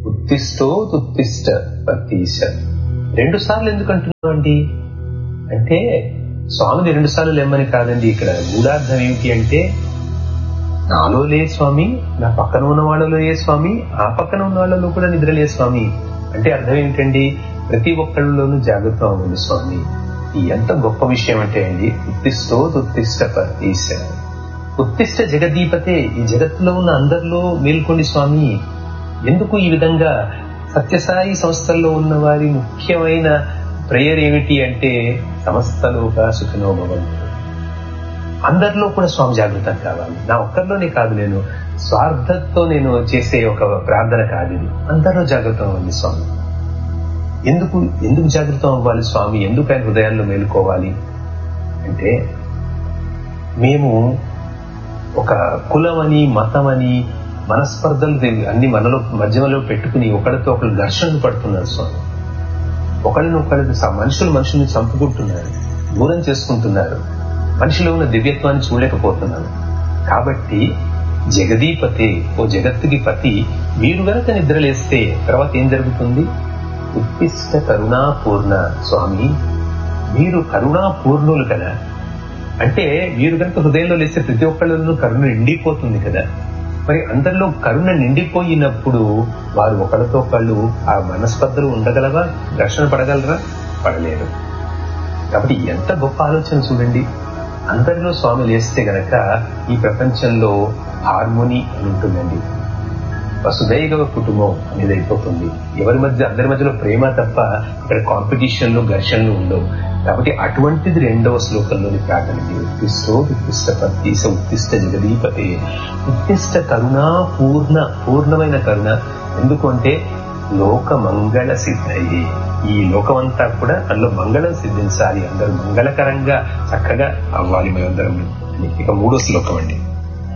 ఉత్తిష్టో ఉత్తిష్ట పతీశ రెండు సార్లు ఎందుకు అంటున్నావు అండి అంటే స్వామిని రెండు సార్లు లేమ్మని కాదండి ఇక్కడ మూడార్థం ఏమిటి అంటే నాలో లే స్వామి నా పక్కన ఉన్న వాళ్ళలో ఏ స్వామి ఆ పక్కన ఉన్న వాళ్ళలో కూడా నిద్రలే స్వామి అంటే అర్థం ఏంటండి ప్రతి ఒక్కళ్ళలోనూ జాగ్రత్త ఉంది స్వామి ఈ ఎంత గొప్ప విషయం అంటే అండి ఉత్తిష్టో ఉత్తిష్ట పతీశ ఉత్తిష్ట జగదీపతే ఈ జగత్తులో ఉన్న అందరిలో మేల్కొండి స్వామి ఎందుకు ఈ విధంగా సత్యసాయి సంస్థల్లో ఉన్న వారి ముఖ్యమైన ప్రేయర్ ఏమిటి అంటే సమస్తలోగా సుఖినో భవంతు అందరిలో కూడా స్వామి జాగృతం కావాలి నా ఒక్కరిలోనే కాదు నేను స్వార్థతో నేను చేసే ఒక ప్రార్థన కాదు ఇది అందరిలో జాగృతం ఉంది స్వామి ఎందుకు ఎందుకు జాగృతం అవ్వాలి స్వామి ఎందుకు ఆయన హృదయాల్లో మేలుకోవాలి అంటే మేము ఒక కులమని మతమని మనస్పర్ధలు అన్ని మనలో మధ్యలో పెట్టుకుని ఒకరితో ఒకరు ఘర్షణలు పడుతున్నారు స్వామి ఒకరిని ఒకరి మనుషులు మనుషుల్ని చంపుకుంటున్నారు దూరం చేసుకుంటున్నారు మనిషిలో ఉన్న దివ్యత్వాన్ని చూడలేకపోతున్నారు కాబట్టి జగదీపతే ఓ జగత్తుకి పతి మీరు గనక నిద్రలేస్తే తర్వాత ఏం జరుగుతుంది ఉత్తిష్ట కరుణాపూర్ణ స్వామి మీరు కరుణాపూర్ణులు కదా అంటే మీరు కనుక హృదయంలో లేస్తే ప్రతి ఒక్కళ్ళను కరుణ నిండిపోతుంది కదా మరి అందరిలో కరుణ నిండిపోయినప్పుడు వారు ఒకరితో ఒకళ్ళు ఆ మనస్పర్ధలు ఉండగలవా ఘర్షణ పడగలరా పడలేరు కాబట్టి ఎంత గొప్ప ఆలోచన చూడండి అందరిలో స్వామి లేస్తే గనక ఈ ప్రపంచంలో హార్మోని అని ఉంటుందండి వసుదైవ కుటుంబం అనేది అయిపోతుంది ఎవరి మధ్య అందరి మధ్యలో ప్రేమ తప్ప ఇక్కడ కాంపిటీషన్లు ఘర్షణలు ఉండవు కాబట్టి అటువంటిది రెండవ శ్లోకంలోని ప్రార్థన ఉత్తిష్టో ఉత్తిష్ట పత్తీస ఉత్తిష్ట జగదీపతే ఉత్తిష్ట కరుణ పూర్ణ పూర్ణమైన కరుణ ఎందుకంటే లోక మంగళ సిద్ధయ్యే ఈ లోకమంతా కూడా అందులో మంగళం సిద్ధించాలి అందరూ మంగళకరంగా చక్కగా అవ్వాలి మేమందరం ఇక మూడో శ్లోకం అండి